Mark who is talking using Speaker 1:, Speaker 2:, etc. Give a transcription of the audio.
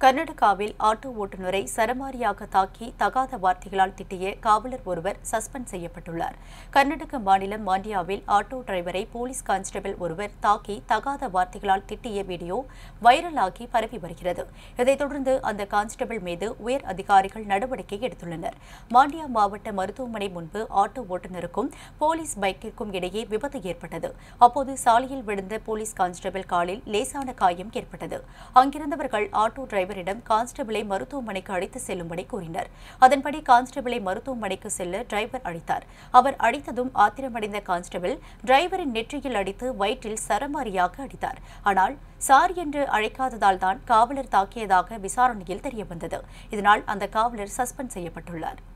Speaker 1: கர்நாடகாவில் ஆட்டோ ஓட்டுநரை சரமாரியாக தாக்கி தகாத வார்த்தைகளால் திட்டிய காவலர் ஒருவர் சஸ்பெண்ட் செய்யப்பட்டுள்ளார் கர்நாடக மாநிலம் மாண்டியாவில் ஆட்டோ டிரைவரை போலீஸ் கான்ஸ்டபிள் ஒருவர் தாக்கி தகாத வார்த்தைகளால் திட்டிய வீடியோ வைரலாகி பரவி வருகிறது இதைத் தொடர்ந்து அந்த கான்ஸ்டபிள் மீது உயர் அதிகாரிகள் நடவடிக்கை எடுத்துள்ளனர் மாண்டியா மாவட்ட மருத்துவமனை முன்பு ஆட்டோ ஓட்டுநருக்கும் போலீஸ் பைக்கிற்கும் இடையே விபத்து ஏற்பட்டது அப்போது சாலையில் விழுந்த போலீஸ் கான்ஸ்டபிள் காலில் லேசான காயம் ஏற்பட்டது அங்கிருந்தவர்கள் ஆட்டோ டிரைவரிடம் கான்ஸ்டபிளை மருத்துவமனைக்கு அழைத்து செல்லும்படி கூறினர் அதன்படி கான்ஸ்டபிளை மருத்துவமனைக்கு செல்ல டிரைவர் அழைத்தார் அவர் அடித்ததும் ஆத்திரமடைந்த கான்ஸ்டபிள் டிரைவரின் நெற்றியில் அடித்து வயிற்றில் சரமாரியாக அடித்தார் ஆனால் சார் என்று அழைக்காததால் தான் காவலர் தாக்கியதாக விசாரணையில் தெரியவந்தது இதனால் அந்த காவலர் சஸ்பெண்ட் செய்யப்பட்டுள்ளார்